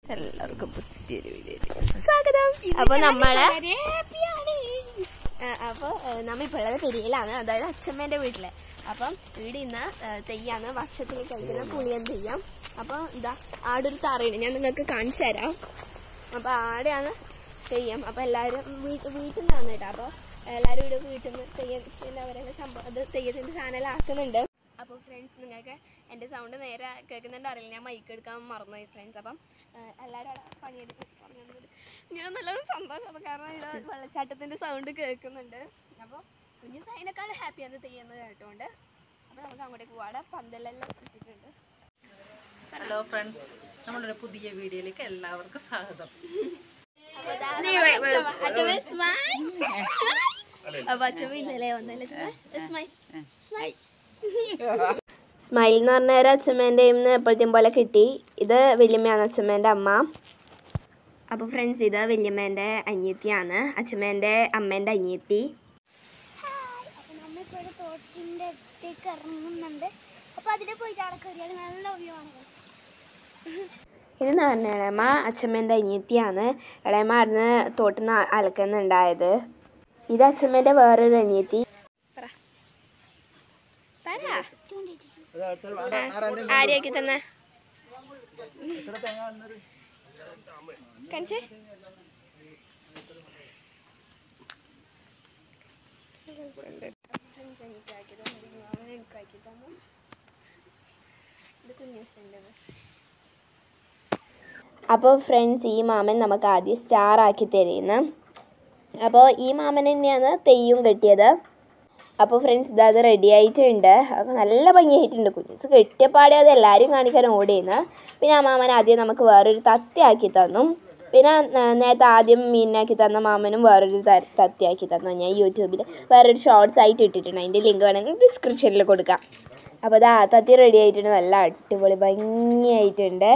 എല്ലാവർക്കും പുതിയൊരു വീഡിയോയിലേക്ക് സ്വാഗതം അപ്പൊ നമ്മള് ആ, അപ്പൊ ഏ, നമ്മ ഇപ്പൊ ഉള്ളത് പെരിയയിലാണ് അതായത് അച്ഛമ്മേന്റെ വീട്ടില് അപ്പം വീട് ഇന്ന് ഏ, തെയ്യാണ് വർഷത്തിൽ കഴിക്കുന്ന പുളിയൻ തെയ്യം അപ്പൊ ഇതാ ആടൊരു തറയുണ്ട് ഞാൻ നിങ്ങൾക്ക് കാണിച്ചു തരാം അപ്പൊ ആടെയാണ് തെയ്യം അപ്പൊ എല്ലാവരും വീട്ട് വീട്ടിൽ നിന്നാണ് കേട്ടോ അപ്പൊ എല്ലാവരും ഇവിടെ വീട്ടിൽ നിന്ന് തെയ്യത്തിന്റെ അവരുടെ സംഭവം അത് തെയ്യത്തിന്റെ ചാനലാക്കുന്നുണ്ട് അപ്പോൾ ഫ്രണ്ട്സ് നിങ്ങൾക്ക് എൻ്റെ സൗണ്ട് നേരെ കേൾക്കുന്നുണ്ട് അറിയില്ല ഞാൻ മൈക്ക് എടുക്കാൻ മറന്നുപോയി ഫ്രണ്ട്സ് അപ്പം ഏഹ്, എല്ലാവരും അവിടെ പണിയെടുക്കും പറഞ്ഞത് ഇങ്ങനെ നല്ലോണം സന്തോഷം കാരണം ഇവിടെ വെള്ളച്ചാട്ടത്തിൻ്റെ സൗണ്ട് കേൾക്കുന്നുണ്ട് അപ്പോൾ കുഞ്ഞു അതിനേക്കാൾ ഹാപ്പിയാണ് തെയ്യെന്ന് കേട്ടോണ്ട് അപ്പോൾ നമുക്ക് അങ്ങോട്ടേക്ക് പോവാടെ പന്തലെല്ലാം ഇട്ടിട്ടുണ്ട് ഹലോ ഫ്രണ്ട്സ് നമ്മുടെ ഒരു പുതിയ വീഡിയോയിലേക്ക് എല്ലാവർക്കും സ്വാഗതം സ്മൈൽ എന്ന് പറഞ്ഞ ഒരു അച്ഛമ്മേൻ്റെ ഇന്ന് എപ്പോഴത്തെയും പോലെ കിട്ടി ഇത് വല്യമ്മയാണ് അച്ഛമ്മേൻ്റെ അമ്മ അപ്പോൾ ഫ്രണ്ട്സ് ഇത് വല്യമ്മേൻ്റെ അനിയത്തിയാണ് അച്ഛമ്മേൻ്റെ അമ്മേൻ്റെ അനിയത്തി അപ്പൊ നമ്മളിപ്പോ ഒരു തോട്ടിന്റെ അടുത്തേക്ക് ഇറങ്ങുന്നുണ്ട് അപ്പൊ അതിലെ പോയിട്ട് അവിടെ കയറിയാൽ നല്ല വ്യൂ ആണ് ഇത് എന്ന് പറഞ്ഞ ഇളയമ്മ അച്ഛമ്മേൻ്റെ അനിയത്തിയാണ് ഇളയമ്മ അവിടുന്ന് തോട്ടിൽ നിന്ന് അലക്കുന്നുണ്ടായത് ഇത് അച്ഛമ്മേൻ്റെ വേറൊരു അനിയത്തി ആരെയൊക്കെ തന്നെ കാണിച്ചേ അപ്പോൾ ഫ്രണ്ട്സ് ഈ മാമൻ നമുക്ക് ആദ്യം സ്റ്റാർ ആക്കി തരുന്നു അപ്പോൾ ഈ മാമൻ തന്നെയാണ് തെയ്യും കെട്ടിയത് അപ്പോൾ ഫ്രണ്ട്സ് ഇത് അത് റെഡി ആയിട്ടുണ്ട് അപ്പോൾ നല്ല ഭംഗിയായിട്ടുണ്ട് കുഞ്ഞുസ് കെട്ടിയപ്പാടെ അത് എല്ലാവരും കാണിക്കാൻ ഓടിയെന്ന് പിന്നെ ആ മാമൻ ആദ്യം നമുക്ക് വേറൊരു തത്തയാക്കി തന്നു പിന്നെ ആ, നേരത്തെ ആദ്യം മീനാക്കി തന്ന മാമനും വേറൊരു ത- തത്തയാക്കി തന്നു ഞാൻ യൂട്യൂബിൽ വേറൊരു ഷോർട്സ് ആയിട്ട് ഇട്ടിട്ടുണ്ട് അതിൻ്റെ ലിങ്ക് വേണമെങ്കിൽ ഡിസ്ക്രിപ്ഷനിൽ കൊടുക്കാം അപ്പോൾ അത് ആ തത്തി റെഡി ആയിട്ടുണ്ട് നല്ല അടിപൊളി ഭംഗിയായിട്ടുണ്ട്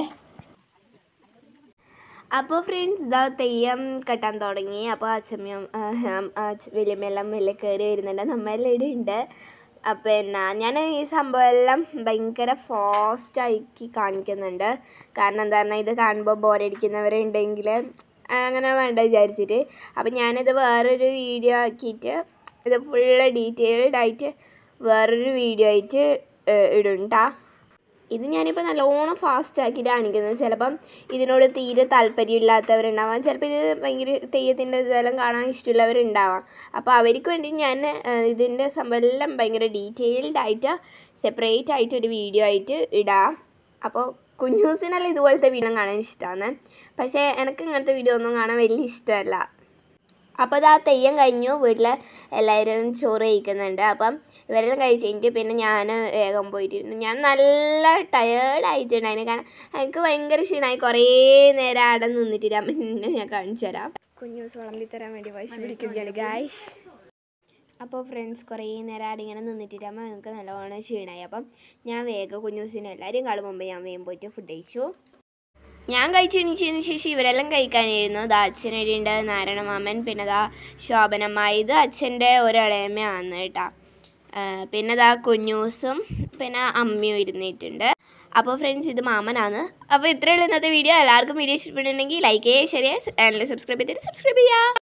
അപ്പോൾ ഫ്രണ്ട്സ് ഇതാ തെയ്യം കെട്ടാൻ തുടങ്ങി അപ്പോൾ അച്ഛമ്മയും വലിയമ്മയെല്ലാം മെല്ലെ കയറി വരുന്നുണ്ട് നമ്മളെല്ലാം ഇവിടെ ഉണ്ട് അപ്പോൾ എന്നാ ഞാൻ ഈ സംഭവം എല്ലാം ഭയങ്കര ഫാസ്റ്റാക്കി കാണിക്കുന്നുണ്ട് കാരണം എന്താ പറഞ്ഞാൽ ഇത് കാണുമ്പോൾ ബോറടിക്കുന്നവരുണ്ടെങ്കിൽ അങ്ങനെ വേണ്ട വിചാരിച്ചിട്ട് അപ്പം ഞാനിത് വേറൊരു വീഡിയോ ആക്കിയിട്ട് ഇത് ഫുള്ള് ഡീറ്റെയിൽഡ് ആയിട്ട് വേറൊരു വീഡിയോ ആയിട്ട് ഇടുണ്ടാ ഇത് ഞാനിപ്പോൾ നല്ലോണം ഫാസ്റ്റ് ആക്കിയിട്ട് കാണിക്കുന്നത് ചിലപ്പം ഇതിനോട് തീരെ താല്പര്യമില്ലാത്തവരുണ്ടാവാം ചിലപ്പോൾ ഇത് ഭയങ്കര തെയ്യത്തിൻ്റെ ഇതെല്ലാം കാണാൻ ഇഷ്ടമുള്ളവരുണ്ടാവാം അപ്പോൾ അവർക്ക് വേണ്ടി ഞാൻ ഏഹ്, ഇതിൻ്റെ സംഭവം എല്ലാം ഭയങ്കര ഡീറ്റെയിൽഡ് ആയിട്ട് സെപ്പറേറ്റ് ആയിട്ട് ഒരു വീഡിയോ ആയിട്ട് ഇടാം അപ്പോൾ കുഞ്ഞൂസിനെല്ലാം ഇതുപോലത്തെ വീഡിയോ കാണാൻ ഇഷ്ടമാണ് പക്ഷേ എനിക്ക് ഇങ്ങനത്തെ വീഡിയോ ഒന്നും കാണാൻ വലിയ ഇഷ്ടമല്ല അപ്പോൾ അത് ആ തെയ്യം കഴിഞ്ഞു വീട്ടിൽ എല്ലാവരും ചോറ് കഴിക്കുന്നുണ്ട് അപ്പം ഇവരെല്ലാം കഴിച്ച് കഴിഞ്ഞിട്ട് പിന്നെ ഞാൻ വേഗം പോയിട്ടിരുന്നു ഞാൻ നല്ല ടയേർഡ് ആയിട്ടുണ്ടായിരുന്നു കാരണം എനിക്ക് ഭയങ്കര ക്ഷീണമായി കുറേ നേരം അവിടെ നിന്നിട്ട് അമ്മ നിന്നെ ഞാൻ കാണിച്ചു തരാം കുഞ്ഞു വിളമ്പി തരാൻ വേണ്ടി വാശി പിടിക്കുകയാണ് ഗായ്ഷ് അപ്പോൾ ഫ്രണ്ട്സ് കുറേ നേരം അവിടെ ഇങ്ങനെ നിന്നിട്ട് അമ്മ എനിക്ക് നല്ലോണം ക്ഷീണമായി അപ്പം ഞാൻ വേഗം കുഞ്ഞൂസിനും എല്ലാവരും കാണും മുമ്പ് ഞാൻ വേഗം പോയിട്ട് ഫുഡ് കഴിച്ചു ഞാൻ കഴിച്ച് എണീച്ചതിന് ശേഷം ഇവരെല്ലാം കഴിക്കാനായിരുന്നു ദാ അച്ഛനടിയുണ്ട് നാരായണ മാമൻ പിന്നെ ദാ ശോഭനമ്മ ഇത് അച്ഛൻ്റെ ഒരളയമ്മയാണ് കേട്ടോ പിന്നെ ദാ കുഞ്ഞൂസും പിന്നെ അമ്മയും ഇരുന്നിട്ടുണ്ട് അപ്പോൾ ഫ്രണ്ട്സ് ഇത് മാമനാണ് അപ്പോൾ ഇത്രയുള്ള ഇന്നത്തെ വീഡിയോ എല്ലാവർക്കും വീഡിയോ ഇഷ്ടപ്പെട്ടിട്ടുണ്ടെങ്കിൽ ലൈക്ക് ചെയ്യുക ഷെയർ ചെയ്യുക ചാനൽ സബ്സ്ക്രൈബ് ചെയ്തിട്ട് സബ്സ്ക്രൈബ് ചെയ്യുക